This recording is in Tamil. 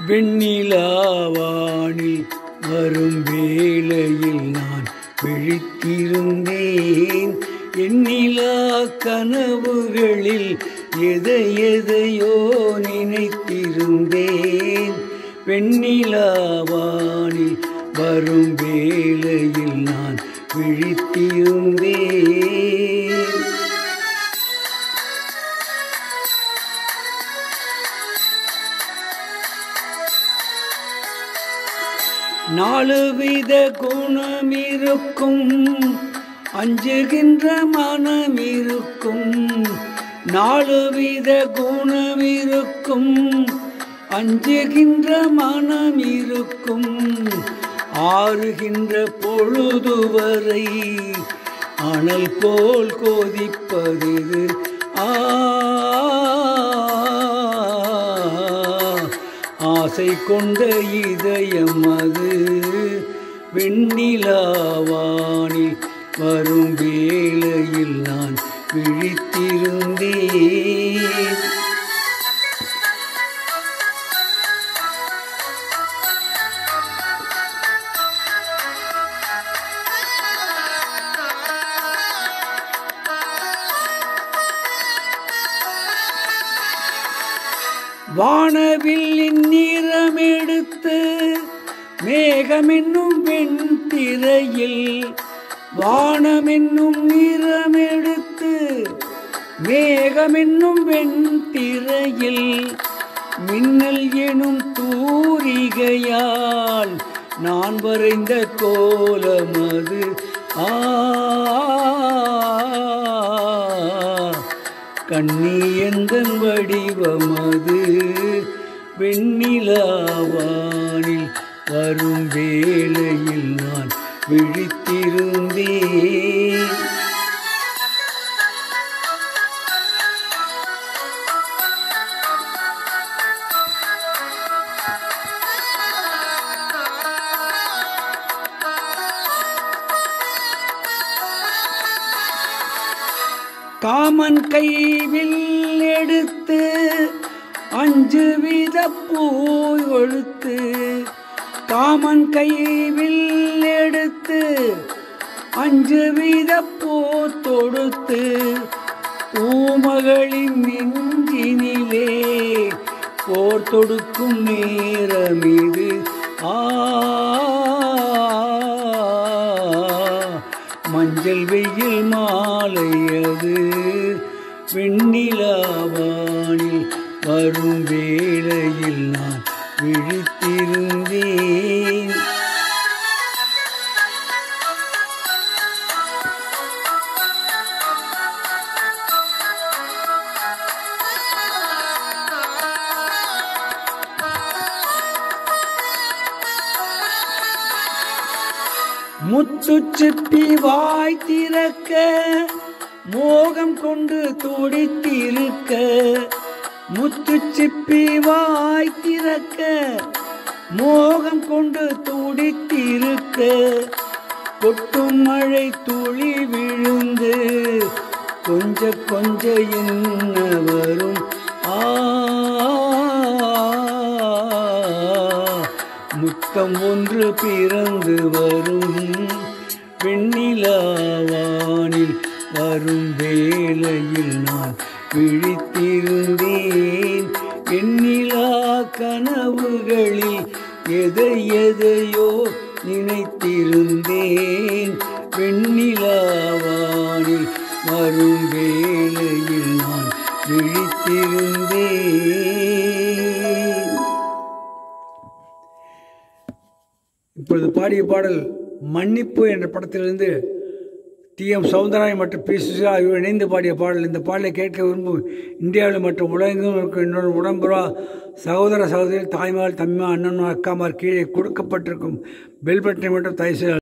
வெண்ணிலாவானில் வரும் வேளையில் நான் விழித்திருந்தேன் எண்ணிலா கனவுகளில் எதை எதையோ நினைத்திருந்தேன் வெண்ணிலாவானில் வரும் வேளையில் நான் விழித்திருந்தேன் நாலு வித குணம் இருக்கும் அஞ்சுகின்ற மனம் இருக்கும் நாலு வித குணம் இருக்கும் அஞ்சுகின்ற மனம் இருக்கும் ஆறுகின்ற பொழுது வரை அனல் போல் கொதிப்பது ஆ ஆசை கொண்ட இதயம் அது வெண்ணிலாவானில் வரும் வேளையில் நான் விழித்திருந்தேன் வானவில்லின் நிறமெடுத்து மேகமென்னும் வெண்திரையில் வானமென்னும் நிறமெடுத்து மேகமென்னும் வெண்திரையில் மின்னல் எனும் தூரிகையால் நான் வரைந்த கோலமது ஆ கண்ணியந்தன் வடிவமது வெண்ணிலாவானில் வரும் வேளையில் நான் விழித்திருந்தேன் காமன் கைவில் எடுத்து அஞ்சு வித பூ ஒழுத்து காமன் கைவில் எடுத்து அஞ்சு வித பூ தொடுத்து பூமகளின் நெஞ்சினிலே போர் தொடுக்கும் நேரம் இது ஆ மஞ்சள் வெயில் மாலை அது வெண்ணிலாவானில் வரும் வேளையில் நான் விழித்திருந்தேன் முத்து சிப்பி வாய் திறக்க மோகம் கொண்டு துடித்திருக்க முத்து சிப்பி வாய் திறக்க மோகம் கொண்டு துடித்திருக்க கொட்டும் மழை துளி விழுந்து கொஞ்ச கொஞ்ச என்ன வரும் ஆ முத்தம் ஒன்று பிறந்து வரும் வெண்ணிலாவானில் வரும் வேளையில் நான் விழித்திருந்தேன் வெண்ணிலா கனவுகளில் எதை எதையோ நினைத்திருந்தேன் வெண்ணிலாவானில் வரும் வேளையில் நான் விழித்திருந்தேன் இப்பொழுது பாடிய பாடல் மன்னிப்பு என்ற படத்திலிருந்து டி எம் சௌந்தராயன் மற்றும் பி சுஷா ஆகியோர் இணைந்து பாடிய பாடல் இந்த பாடலை கேட்க விரும்பும் இந்தியாவில் மற்றும் உலகெங்கும் இருக்கும் இன்னொரு உடம்புறா சகோதர சகோதரி தாய்மார் தம்மா அண்ணன் அக்காமார் கீழே கொடுக்கப்பட்டிருக்கும் பெல் பட்டனை மட்டும் தயவு செய்து